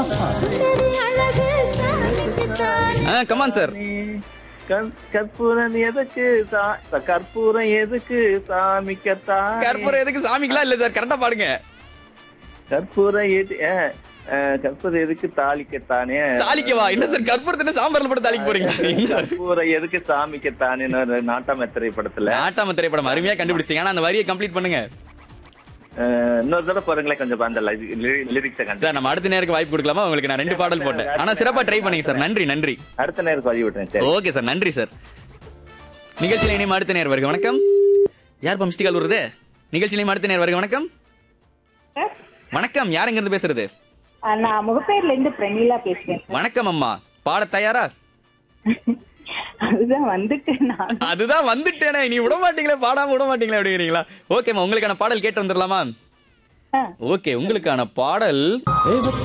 சுந்தரி அழகு சாமிக்குத்தான் ஆ come on sir கற்- கற்பூரம் எதுக்கு சா- கற்பூரம் எதுக்கு சாமிக்கத்தான் கற்பூரம் எதுக்கு சாமிக்கலாம் இல்ல சார் கரெக்டா பாடுங்க கற்பூரம் எது ஆ, ஆ, கற்பூரம் எதுக்கு தாளிக்கத்தானே தாளிக்கவா என்ன சார் கற்பூரத்தின சாம்பார்ல போட்டு தாளிக்க போறீங்க என்ன சார்? கற்பூரம் எதுக்கு சாமிக்கத்தானே ஒரு நாட்டாம திரைப்படத்துல நாட்டாம திரைப்படம் அருமையா கண்டுபிடிச்சீங்க ஆனா அந்த வரியை கம்ப்ளீட் பண்ணுங்க ஆ, இன்னொரு தடவை பாருங்களேன் கொஞ்சம் அந்த லிரிக்ஸை கண்டு சார் நம்ம அடுத்த நேருக்கு வாய்ப்பு கொடுக்கலாமா உங்களுக்கு நான் ரெண்டு பாடல் போட்டேன் ஆனா சிறப்பா ட்ரை பண்ணீங்க சார் நன்றி நன்றி அடுத்த நேரம் பதிவு விட்டுறேன் சரி ஓகே சார் நன்றி சார் நிகழ்ச்சியில இனிமே அடுத்த நேர் வருக வணக்கம் யார் பா மிஸ்டி கால் வருது நிகழ்ச்சியில அடுத்த நேர் வருக வணக்கம் வணக்கம் யார் எங்க இருந்து பேசுறது ஆ, நான் முகப்பேர்ல இருந்து பிரமிளா பேசுறேன் வணக்கம் அம்மா பாட தயாரா அதுதான் வந்துட்டு நான் அதுதான் வந்துட்டேனே நீ விட மாட்டீங்களே பாடாம விட மாட்டீங்களே அப்படிங்கிறீங்களா ஓகேம்மா உங்களுக்கான பாடல் கேட்டு வந்துடலாமா ஆ. ஓகே உங்களுக்கான பாடல்